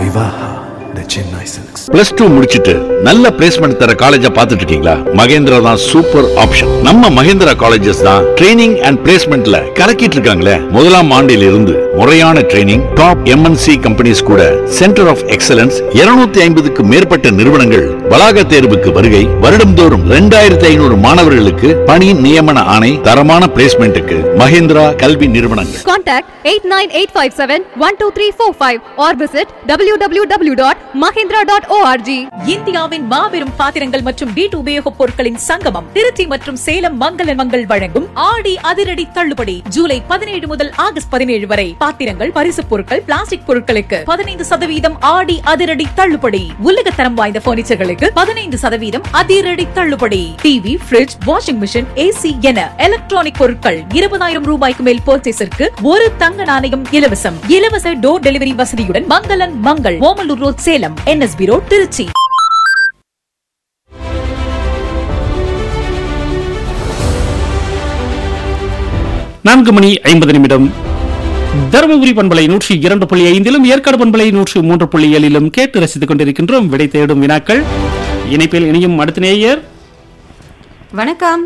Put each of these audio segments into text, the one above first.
Vivaha the Chennai Silks. Plus two முடிச்சிட்டு நல்ல placement தர காலேஜ பாத்துட்டு இருக்கீங்களா மகேந்திரா தான் சூப்பர் ஆப்ஷன் நம்ம மகேந்திரா காலேஜஸ் தான் ட்ரைனிங் அண்ட் பிளேஸ்மெண்ட்ல கலக்கிட்டு இருக்காங்களே முதலாம் ஆண்டில் இருந்து முறையான ட்ரைனிங் டாப் எம்என்சி கம்பெனிஸ் கூட சென்டர் ஆஃப் எக்ஸலன்ஸ் 250 ஐம்பதுக்கு மேற்பட்ட நிறுவனங்கள் வளாக தேர்வுக்கு வருகை வருடம்தோறும் ரெண்டாயிரத்தி ஐநூறு மாணவர்களுக்கு பணி நியமன ஆணை தரமான பிளேஸ்மெண்ட்டுக்கு மகேந்திரா கல்வி நிறுவனங்கள் Contact 89857-12345 or visit www.mahindra.org. இந்தியாவின் மாபெரும் பாத்திரங்கள் மற்றும் வீட்டு உபயோகப் பொருட்களின் சங்கமம் திருச்சி மற்றும் சேலம் மங்கள மங்கள் வழங்கும் ஆடி அதிரடி தள்ளுபடி ஜூலை பதினேழு முதல் ஆகஸ்ட் பதினேழு வரை பாத்திரங்கள் பரிசுப் பொருட்கள் பிளாஸ்டிக் பொருட்களுக்கு பதினைந்து சதவீதம் ஆடி அதிரடி தள்ளுபடி உலகத்தரம் வாய்ந்த பர்னிச்சர்களுக்கு பதினைந்து சதவீதம் அதிரடி தள்ளுபடி TV fridge washing machine AC என எலக்ட்ரானிக் பொருட்கள் இருபதாயிரம் ரூபாய்க்கு மேல் பர்ச்சேஸிற்கு ஒரு தங்க நாணயம் இலவசம் இலவச டோர் டெலிவரி வசதியுடன் மங்களன் Mangal Omalur road Salem NSP road Trichy நான்கு மணி ஐம்பது நிமிடம் தருமபுரி பண்பலை நூற்றி இரண்டு புள்ளி ஐந்திலும் ஏற்காடு பண்பலை நூற்றி மூன்று புள்ளி ஏழிலும் கேட்டு ரசித்துக் கொண்டிருக்கின்றோம் விடை தேடும் வினாக்கள் இணைப்பில் இணையும் அடுத்த நேயர் வணக்கம்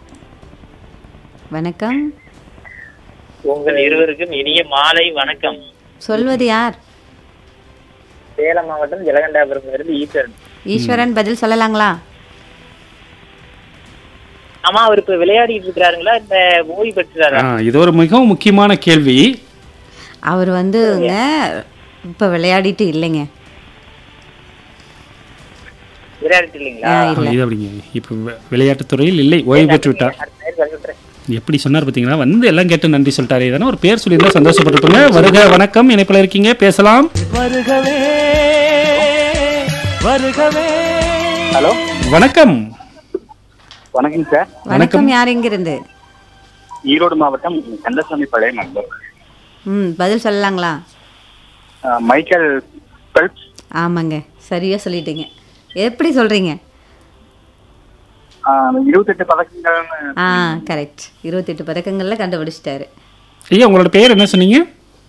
வணக்கம் உங்கள் இருவருக்கும் இனிய மாலை வணக்கம் சொல்வது யார் சேலம் மாவட்டம் ஜலகண்டாபுரம் இருந்து ஈஸ்வரன் ஈஸ்வரன் பதில் சொல்லலாங்களா ஆமா அவர் இப்ப விளையாடிட்டு இருக்கிறாருங்களா இந்த ஓய்வு பெற்றாரா ஆ, இது ஒரு மிகவும் முக்கியமான கேள்வி அவர் வந்துங்க இப்ப விளையாடிட்டு இல்லைங்க விளையாடிட்டு இல்லைங்களா ஆ, ஆ, இல்ல இது அப்படிங்க இப்போ வி- விளையாட்டுத் துறையில் இல்லை ஓய்வு பெற்று விட்டார் அடுத்த நேரம் வர சொல்றேன். எப்படி சொன்னார் பார்த்தீங்களா வந்து எல்லாம் கேட்டு நன்றி சொல்லிட்டாரு இதனா ஒரு பேர் சொல்லியிருந்தா சந்தோஷப்பட்டிருப்போங்க வருக வணக்கம் இணைப்பில் இருக்கீங்க பேசலாம் ஹலோ வணக்கம் வணக்கம் சார் வணக்கம் யார் எங்கிருந்து ஈரோடு மாவட்டம் கந்தசாமி பழைய நண்பர் ம் பதில் சொல்லலாங்களா மைக்கேல் பெல்ப்ஸ் ஆமாங்க சரியா சொல்லிட்டீங்க எப்படி சொல்றீங்க இருபத்தெட்டு பதக்கங்கள் ஆ கரெக்ட் இருபத்தெட்டு பதக்கங்கள்ல கண்டுபிடிச்சிட்டாரு ஐயா உங்களோட பேர் என்ன சொன்னீங்க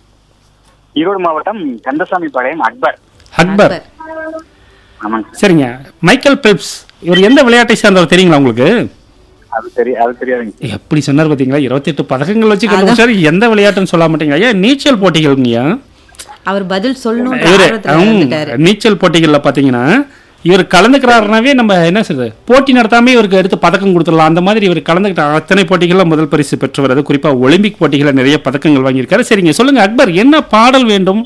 ஈரோடு மாவட்டம் கந்தசாமி பழையம் அக்பர் அக்பர் அக்பர். ஆமாங்க சார் சரிங்க மைக்கேல் பெல்ப்ஸ் இவர் எந்த விளையாட்டை சேர்ந்தவர் தெரியுங்களா உங்களுக்கு அது தெரிய அது தெரியாதுங்க சார். எப்படி சொன்னார் பாத்தீங்களா இருபத்தெட்டு பதக்கங்கள் வச்சு கண்டுபிடிச்சாரு எந்த விளையாட்டுன்னு சொல்ல மாட்டீங்க ஐயா நீச்சல் போட்டிகள்ங்கய்யா அவர் பதில் சொல்லணும்ன்ற இவரு ஆர்வத்துல ஹம், வந்துட்டாரு நீச்சல் போட்டிகள்ல பாத்தீங்கன்னா இவர் கலந்துக்கிறாருனாவே நம்ம என்ன சொல்றது போட்டி நடத்தாம இவருக்கு எடுத்து பதக்கம் கொடுத்துடலாம் அந்த மாதிரி இவர் கலந்துக்கிட்ட அத்தனை போட்டிகள்ல முதல் பரிசு பெற்றவர் அது குறிப்பா ஒலிம்பிக் போட்டிகள்ல நிறைய பதக்கங்கள் வாங்கியிருக்காரு சரிங்க சொல்லுங்க அக்பர் என்ன பாடல் வேண்டும்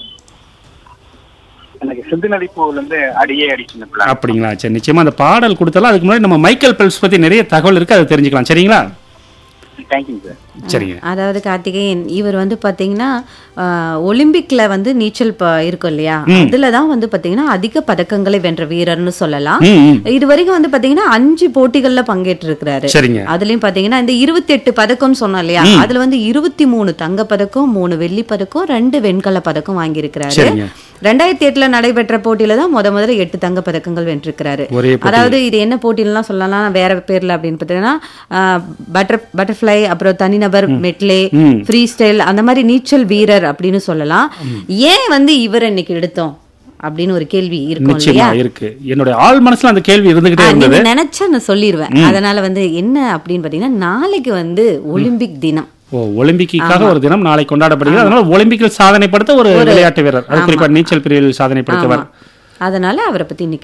எனக்கு சிந்து நடிப்பூர்ல இருந்து அடியே அடி சின்ன பிள்ளை அப்படிங்களா சரி நிச்சயமா அந்த பாடல் கொடுத்தாலும் அதுக்கு முன்னாடி நம்ம மைக்கேல் பெல்ஸ் பத்தி நிறைய தகவல் இருக்கு அதை தெரிஞ்சுக்கலாம் சரிங்களா தேங்க்யூங்க சார் சரிங்க அதாவது கார்த்திகேயன் இவர் வந்து பாத்தீங்கன்னா ஆஹ், ஒலிம்பிக்ல வந்து நீச்சல் ப- இருக்கும் இல்லையா அதுல தான் வந்து பாத்தீங்கன்னா அதிக பதக்கங்களை வென்ற வீரர்னு சொல்லலாம் ம், ம். இது வரைக்கும் வந்து பாத்தீங்கன்னா அஞ்சு போட்டிகள்ல பங்கேற்று இருக்கிறாரு சரிங்க அதுலயும் பாத்தீங்கன்னா இந்த இருபத்தி எட்டு பதக்கம் சொன்னோம் இல்லையா அதுல வந்து இருபத்தி மூணு தங்க பதக்கம் மூணு வெள்ளி பதக்கம் ரெண்டு வெண்கல பதக்கம் வாங்கியிருக்கிறாரு சரிங்க ரெண்டாயிரத்தி எட்டுல நடைபெற்ற போட்டியில தான் முத முதல்ல எட்டு தங்க பதக்கங்கள் வென்றிருக்கிறாரு ஒரே போட்டி. அதாவது இது என்ன போட்டிலாம் சொல்லலாம் வேற பேர்ல அப்படின்னு பாத்தீங்கன்னா பட்டர் பட்டர்ஃப்ளை அப்புறம் தனிநபர் மெட்லே ம். ஃப்ரீ ஸ்டைல் அந்த மாதிரி நீச்சல் வீரர் அப்படின்னு சொல்லலாம் ஏன் வந்து இவர் இன்னைக்கு எடுத்தோம் அப்படின்னு ஒரு கேள்வி இருக்கும் நிச்சயமா இல்லையா இருக்கு என்னுடைய ஆள் மனசுல அந்த கேள்வி இருந்துகிட்டே ஆ, இருந்தது நீங்க நினைச்சா நான் சொல்லிடுவேன் அதனால வந்து என்ன அப்படின்னு பாத்தீங்கன்னா நாளைக்கு வந்து ஒலிம்பிக் தினம் ஓ ஒலிம்பிக்காக ஒரு தினம் நாளை கொண்டாடப்படுகிறது அதனால ஒலிம்பிக்கில் சாதனை படுத்த ஒரு விளையாட்டு வீரர் அது குறிப்பா நீச்சல் பிரிவில் சாதனை படைத்தவர் ஆமா. அதனால அவரை பத்தி இன்னைக்கு